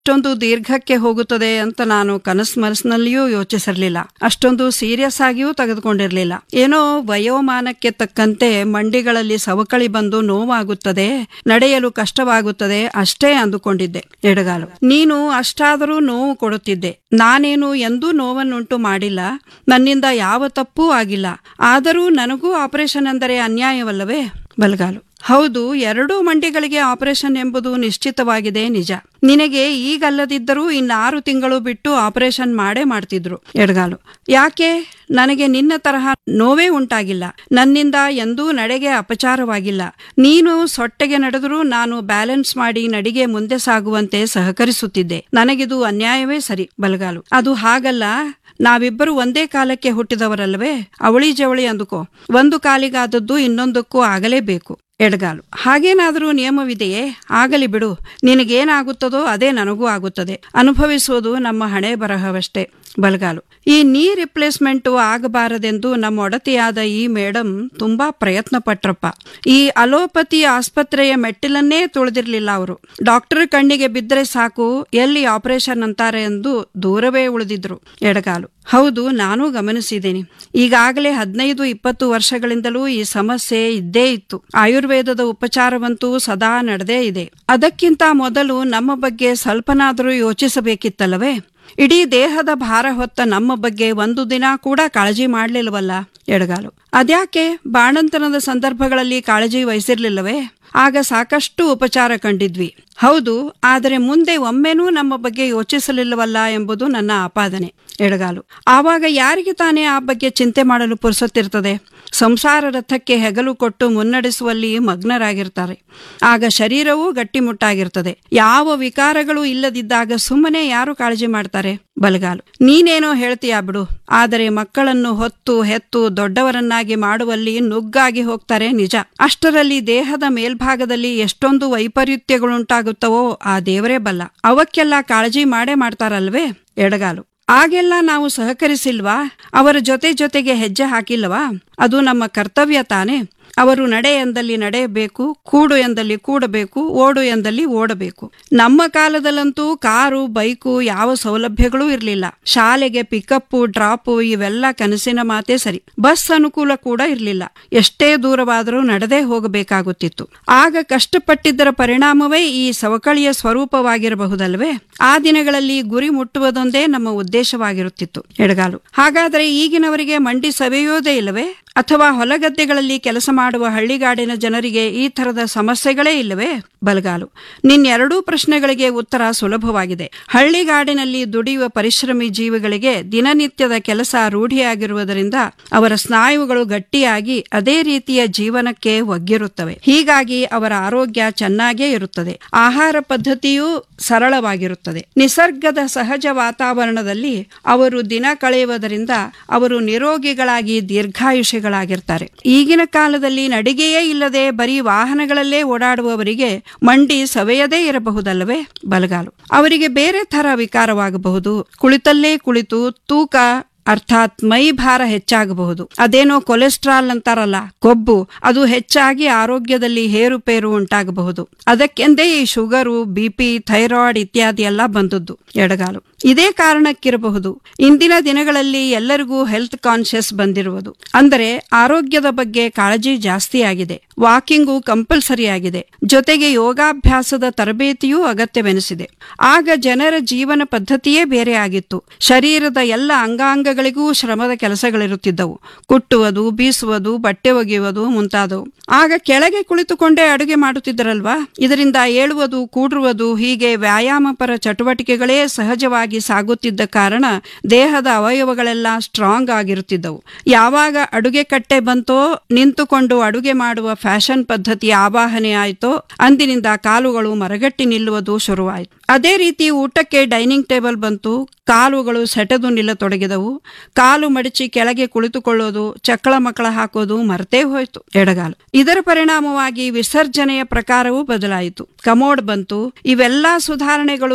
ಅಷ್ಟೊಂದು ದೀರ್ಘಕ್ಕೆ ಹೋಗುತ್ತದೆ ಅಂತ ನಾನು ಕನಸು ಮನಸ್ಸಿನಲ್ಲಿಯೂ ಯೋಚಿಸಿರ್ಲಿಲ್ಲ ಅಷ್ಟೊಂದು ಸೀರಿಯಸ್ ಆಗಿಯೂ ತೆಗೆದುಕೊಂಡಿರ್ಲಿಲ್ಲ ಏನೋ ವಯೋಮಾನಕ್ಕೆ ತಕ್ಕಂತೆ ಮಂಡಿಗಳಲ್ಲಿ ಸವಕಳಿ ಬಂದು ನೋವಾಗುತ್ತದೆ ನಡೆಯಲು ಕಷ್ಟವಾಗುತ್ತದೆ ಅಷ್ಟೇ ಅಂದುಕೊಂಡಿದ್ದೆ ಎಡಗಾಲು ನೀನು ಅಷ್ಟಾದರೂ ನೋವು ಕೊಡುತ್ತಿದ್ದೆ ನಾನೇನು ಎಂದೂ ನೋವನ್ನುಂಟು ಮಾಡಿಲ್ಲ ನನ್ನಿಂದ ಯಾವ ತಪ್ಪೂ ಆಗಿಲ್ಲ ಆದರೂ ನನಗೂ ಆಪರೇಷನ್ ಅಂದರೆ ಅನ್ಯಾಯವಲ್ಲವೇ ಬಲಗಾಲು ಹೌದು ಎರಡೂ ಮಂಡಿಗಳಿಗೆ ಆಪರೇಷನ್ ಎಂಬುದು ನಿಶ್ಚಿತವಾಗಿದೆ ನಿಜ ನಿನಗೆ ಈಗಲ್ಲದಿದ್ದರೂ ಇನ್ನಾರು ತಿಂಗಳು ಬಿಟ್ಟು ಆಪರೇಷನ್ ಮಾಡೇ ಮಾಡ್ತಿದ್ರು ಎಡಗಾಲು ಯಾಕೆ ನನಗೆ ನಿನ್ನ ತರಹ ನೋವೇ ಉಂಟಾಗಿಲ್ಲ ನನ್ನಿಂದ ಎಂದೂ ನಡೆಗೆ ಅಪಚಾರವಾಗಿಲ್ಲ ನೀನು ಸೊಟ್ಟೆಗೆ ನಡೆದರೂ ನಾನು ಬ್ಯಾಲೆನ್ಸ್ ಮಾಡಿ ನಡಿಗೆ ಮುಂದೆ ಸಾಗುವಂತೆ ಸಹಕರಿಸುತ್ತಿದ್ದೆ ನನಗಿದು ಅನ್ಯಾಯವೇ ಸರಿ ಬಲಗಾಲು ಅದು ಹಾಗಲ್ಲ ನಾವಿಬ್ಬರು ಒಂದೇ ಕಾಲಕ್ಕೆ ಹುಟ್ಟಿದವರಲ್ವೇ ಅವಳಿ ಜವಳಿ ಅಂದುಕೋ ಒಂದು ಕಾಲಿಗಾದದ್ದು ಇನ್ನೊಂದಕ್ಕೂ ಆಗಲೇಬೇಕು ಎಡಗಾಲು ಹಾಗೇನಾದರೂ ನಿಯಮವಿದೆಯೇ ಆಗಲಿ ಬಿಡು ನಿನಗೇನಾಗುತ್ತದೋ ಅದೇ ನನಗೂ ಆಗುತ್ತದೆ ಅನುಭವಿಸುವುದು ನಮ್ಮ ಹಣೆ ಬರಹವಷ್ಟೇ ಬಲಗಾಲು ಈ ನೀ ರಿಪ್ಲೇಸ್ಮೆಂಟು ಆಗಬಾರದೆಂದು ನಮ್ಮ ಒಡತಿಯಾದ ಈ ಮೇಡಮ್ ತುಂಬಾ ಪ್ರಯತ್ನ ಪಟ್ರಪ್ಪ ಈ ಅಲೋಪತಿ ಆಸ್ಪತ್ರೆಯ ಮೆಟ್ಟಿಲನ್ನೇ ತುಳಿದಿರ್ಲಿಲ್ಲ ಅವರು ಡಾಕ್ಟರ್ ಕಣ್ಣಿಗೆ ಬಿದ್ದರೆ ಸಾಕು ಎಲ್ಲಿ ಆಪರೇಷನ್ ಅಂತಾರೆ ಎಂದು ದೂರವೇ ಉಳಿದಿದ್ರು ಎಡಗಾಲು ಹೌದು ನಾನು ಗಮನಿಸಿದ್ದೇನೆ ಈಗಾಗಲೇ ಹದಿನೈದು ಇಪ್ಪತ್ತು ವರ್ಷಗಳಿಂದಲೂ ಈ ಸಮಸ್ಯೆ ಇದ್ದೇ ಇತ್ತು ಆಯುರ್ವೇದದ ಉಪಚಾರವಂತೂ ಸದಾ ನಡೆದೇ ಇದೆ ಅದಕ್ಕಿಂತ ಮೊದಲು ನಮ್ಮ ಬಗ್ಗೆ ಸ್ವಲ್ಪನಾದರೂ ಯೋಚಿಸಬೇಕಿತ್ತಲ್ಲವೇ ಇಡೀ ದೇಹದ ಭಾರ ಹೊತ್ತ ನಮ್ಮ ಬಗ್ಗೆ ಒಂದು ದಿನ ಕೂಡ ಕಾಳಜಿ ಮಾಡಲಿಲ್ವಲ್ಲ ಎಡಗಾಲು ಅದ್ಯಾಕೆ ಬಾಣಂತನದ ಸಂದರ್ಭಗಳಲ್ಲಿ ಕಾಳಜಿ ವಹಿಸಿರ್ಲಿಲ್ಲವೇ ಆಗ ಸಾಕಷ್ಟು ಉಪಚಾರ ಕಂಡಿದ್ವಿ ಹೌದು ಆದರೆ ಮುಂದೆ ಒಮ್ಮೆನೂ ನಮ್ಮ ಬಗ್ಗೆ ಯೋಚಿಸಲಿಲ್ಲವಲ್ಲ ಎಂಬುದು ನನ್ನ ಆಪಾದನೆ ಎಡಗಾಲು ಆವಾಗ ಯಾರಿಗೆ ತಾನೇ ಆ ಬಗ್ಗೆ ಚಿಂತೆ ಮಾಡಲು ಪುರುಸೊತ್ತಿರ್ತದೆ ಸಂಸಾರ ರಥಕ್ಕೆ ಹೆಗಲು ಕೊಟ್ಟು ಮುನ್ನಡೆಸುವಲ್ಲಿ ಮಗ್ನರಾಗಿರ್ತಾರೆ ಆಗ ಶರೀರವೂ ಗಟ್ಟಿಮುಟ್ಟಾಗಿರ್ತದೆ ಯಾವ ವಿಕಾರಗಳು ಇಲ್ಲದಿದ್ದಾಗ ಸುಮ್ಮನೆ ಯಾರು ಕಾಳಜಿ ಮಾಡ್ತಾರೆ ಬಲಗಾಲು ನೀನೇನೋ ಹೇಳ್ತೀಯಾ ಬಿಡು ಆದರೆ ಮಕ್ಕಳನ್ನು ಹೊತ್ತು ಹೆತ್ತು ದೊಡ್ಡವರನ್ನಾಗಿ ಮಾಡುವಲ್ಲಿ ನುಗ್ಗಾಗಿ ಹೋಗ್ತಾರೆ ನಿಜ ಅಷ್ಟರಲ್ಲಿ ದೇಹದ ಮೇಲ್ಭಾಗದಲ್ಲಿ ಎಷ್ಟೊಂದು ವೈಪರೀತ್ಯಗಳುಂಟಾಗುತ್ತವೋ ಆ ದೇವರೇ ಬಲ್ಲ ಅವಕ್ಕೆಲ್ಲ ಕಾಳಜಿ ಮಾಡೇ ಮಾಡ್ತಾರಲ್ವೇ ಎಡಗಾಲು ಆಗೆಲ್ಲ ನಾವು ಸಹಕರಿಸಿಲ್ವಾ ಅವರ ಜೊತೆ ಜೊತೆಗೆ ಹೆಜ್ಜೆ ಹಾಕಿಲ್ವಾ ಅದು ನಮ್ಮ ಕರ್ತವ್ಯ ತಾನೇ ಅವರು ನಡೆ ಎಂದಲ್ಲಿ ನಡೆಯಬೇಕು ಕೂಡು ಎಂದಲ್ಲಿ ಕೂಡಬೇಕು ಓಡು ಎಂದಲ್ಲಿ ಓಡಬೇಕು ನಮ್ಮ ಕಾಲದಲ್ಲಂತೂ ಕಾರು ಬೈಕು ಯಾವ ಸೌಲಭ್ಯಗಳೂ ಇರಲಿಲ್ಲ ಶಾಲೆಗೆ ಪಿಕಪ್ಪು ಡ್ರಾಪು ಇವೆಲ್ಲ ಕನಸಿನ ಮಾತೇ ಸರಿ ಬಸ್ ಅನುಕೂಲ ಕೂಡ ಇರಲಿಲ್ಲ ಎಷ್ಟೇ ದೂರವಾದರೂ ನಡೆದೇ ಹೋಗಬೇಕಾಗುತ್ತಿತ್ತು ಆಗ ಕಷ್ಟಪಟ್ಟಿದ್ದರ ಪರಿಣಾಮವೇ ಈ ಸವಕಳಿಯ ಸ್ವರೂಪವಾಗಿರಬಹುದಲ್ವೇ ಆ ದಿನಗಳಲ್ಲಿ ಗುರಿ ಮುಟ್ಟುವುದೊಂದೇ ನಮ್ಮ ಉದ್ದೇಶವಾಗಿರುತ್ತಿತ್ತು ಎಡಗಾಲು ಹಾಗಾದರೆ ಈಗಿನವರಿಗೆ ಮಂಡಿ ಸವೆಯೋದೇ ಇಲ್ಲವೇ ಅಥವಾ ಹೊಲಗದ್ದೆಗಳಲ್ಲಿ ಕೆಲಸ ಮಾಡುವ ಹಳ್ಳಿಗಾಡಿನ ಜನರಿಗೆ ಈ ಥರದ ಸಮಸ್ಯೆಗಳೇ ಇಲ್ಲವೇ ಬಲಗಾಲು ನಿನ್ನೆರಡೂ ಪ್ರಶ್ನೆಗಳಿಗೆ ಉತ್ತರ ಸುಲಭವಾಗಿದೆ ಹಳ್ಳಿಗಾಡಿನಲ್ಲಿ ದುಡಿಯುವ ಪರಿಶ್ರಮಿ ಜೀವಿಗಳಿಗೆ ದಿನನಿತ್ಯದ ಕೆಲಸ ರೂಢಿಯಾಗಿರುವುದರಿಂದ ಅವರ ಸ್ನಾಯುಗಳು ಗಟ್ಟಿಯಾಗಿ ಅದೇ ರೀತಿಯ ಜೀವನಕ್ಕೆ ಒಗ್ಗಿರುತ್ತವೆ ಹೀಗಾಗಿ ಅವರ ಆರೋಗ್ಯ ಚೆನ್ನಾಗೇ ಇರುತ್ತದೆ ಆಹಾರ ಪದ್ಧತಿಯೂ ಸರಳವಾಗಿರುತ್ತದೆ ನಿಸರ್ಗದ ಸಹಜ ವಾತಾವರಣದಲ್ಲಿ ಅವರು ದಿನ ಕಳೆಯುವುದರಿಂದ ಅವರು ನಿರೋಗಿಗಳಾಗಿ ದೀರ್ಘಾಯುಷಿಗಳಾಗಿರ್ತಾರೆ ಈಗಿನ ಕಾಲದಲ್ಲಿ ನಡಿಗೆಯೇ ಇಲ್ಲದೆ ಬರೀ ವಾಹನಗಳಲ್ಲೇ ಓಡಾಡುವವರಿಗೆ ಮಂಡಿ ಸವೆಯದೇ ಇರಬಹುದಲ್ಲವೇ ಬಲಗಾಲು ಅವರಿಗೆ ಬೇರೆ ಥರ ವಿಕಾರವಾಗಬಹುದು ಕುಳಿತಲ್ಲೇ ಕುಳಿತು ತೂಕ ಅರ್ಥಾತ್ ಮೈ ಭಾರ ಹೆಚ್ಚಾಗಬಹುದು ಅದೇನೋ ಕೊಲೆಸ್ಟ್ರಾಲ್ ಅಂತಾರಲ್ಲ ಕೊಬ್ಬು ಅದು ಹೆಚ್ಚಾಗಿ ಆರೋಗ್ಯದಲ್ಲಿ ಹೇರುಪೇರು ಉಂಟಾಗಬಹುದು ಅದಕ್ಕೆಂದೇ ಈ ಶುಗರು ಬಿಪಿ ಥೈರಾಯ್ಡ್ ಇತ್ಯಾದಿ ಎಲ್ಲ ಬಂದದ್ದು ಎಡಗಾಲು ಇದೇ ಕಾರಣಕ್ಕಿರಬಹುದು ಇಂದಿನ ದಿನಗಳಲ್ಲಿ ಎಲ್ಲರಿಗೂ ಹೆಲ್ತ್ ಕಾನ್ಶಿಯಸ್ ಬಂದಿರುವುದು ಅಂದರೆ ಆರೋಗ್ಯದ ಬಗ್ಗೆ ಕಾಳಜಿ ಜಾಸ್ತಿ ಆಗಿದೆ ವಾಕಿಂಗು ಕಂಪಲ್ಸರಿ ಆಗಿದೆ ಜೊತೆಗೆ ಯೋಗಾಭ್ಯಾಸದ ತರಬೇತಿಯೂ ಅಗತ್ಯವೆನಿಸಿದೆ ಆಗ ಜನರ ಜೀವನ ಪದ್ಧತಿಯೇ ಬೇರೆ ಆಗಿತ್ತು ಶರೀರದ ಎಲ್ಲ ಅಂಗಾಂಗಗಳಿಗೂ ಶ್ರಮದ ಕೆಲಸಗಳಿರುತ್ತಿದ್ದವು ಕುಟ್ಟುವುದು ಬೀಸುವುದು ಬಟ್ಟೆ ಒಗೆಯುವುದು ಮುಂತಾದವು ಆಗ ಕೆಳಗೆ ಕುಳಿತುಕೊಂಡೇ ಅಡುಗೆ ಮಾಡುತ್ತಿದ್ದರಲ್ವಾ ಇದರಿಂದ ಏಳುವುದು ಕೂಡುವುದು ಹೀಗೆ ವ್ಯಾಯಾಮಪರ ಚಟುವಟಿಕೆಗಳೇ ಸಹಜವಾಗಿ ಸಾಗುತ್ತಿದ್ದ ಕಾರಣ ದೇಹದ ಅವಯವಗಳೆಲ್ಲ ಸ್ಟ್ರಾಂಗ್ ಆಗಿರುತ್ತಿದ್ದವು ಯಾವಾಗ ಅಡುಗೆ ಕಟ್ಟೆ ಬಂತೋ ನಿಂತುಕೊಂಡು ಅಡುಗೆ ಮಾಡುವ ಫ್ಯಾಷನ್ ಪದ್ಧತಿ ಆವಾಹನೆ ಆಯಿತೋ ಅಂದಿನಿಂದ ಕಾಲುಗಳು ಮರಗಟ್ಟಿ ನಿಲ್ಲುವುದು ಶುರುವಾಯಿತು ಅದೇ ರೀತಿ ಊಟಕ್ಕೆ ಡೈನಿಂಗ್ ಟೇಬಲ್ ಬಂತು ಕಾಲುಗಳು ಸೆಟೆದು ನಿಲ್ಲತೊಡಗಿದವು ಕಾಲು ಮಡಚಿ ಕೆಳಗೆ ಕುಳಿತುಕೊಳ್ಳೋದು ಚಕ್ಕಳ ಮಕ್ಕಳ ಹಾಕೋದು ಮರೆತೇ ಹೋಯ್ತು ಎಡಗಾಲು ಇದರ ಪರಿಣಾಮವಾಗಿ ವಿಸರ್ಜನೆಯ ಪ್ರಕಾರವೂ ಬದಲಾಯಿತು ಕಮೋಡ್ ಬಂತು ಇವೆಲ್ಲಾ ಸುಧಾರಣೆಗಳು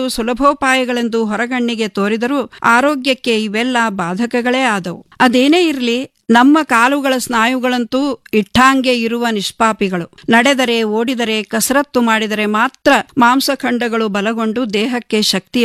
ಸುಲಭೋಪಾಯಗಳೆಂದು ಹೊರಗಣ್ಣಿಗೆ ತೋರಿದರೂ ಆರೋಗ್ಯಕ್ಕೆ ಇವೆಲ್ಲ ಬಾಧಕಗಳೇ ಆದವು ಅದೇನೇ ಇರಲಿ ನಮ್ಮ ಕಾಲುಗಳ ಸ್ನಾಯುಗಳಂತೂ ಇಟ್ಟಾಂಗೆ ಇರುವ ನಿಷ್ಪಾಪಿಗಳು ನಡೆದರೆ ಓಡಿದರೆ ಕಸರತ್ತು ಮಾಡಿದರೆ ಮಾತ್ರ ಮಾಂಸಖಂಡಗಳು ಬಲಗೊಂಡು ದೇಹಕ್ಕೆ ಶಕ್ತಿ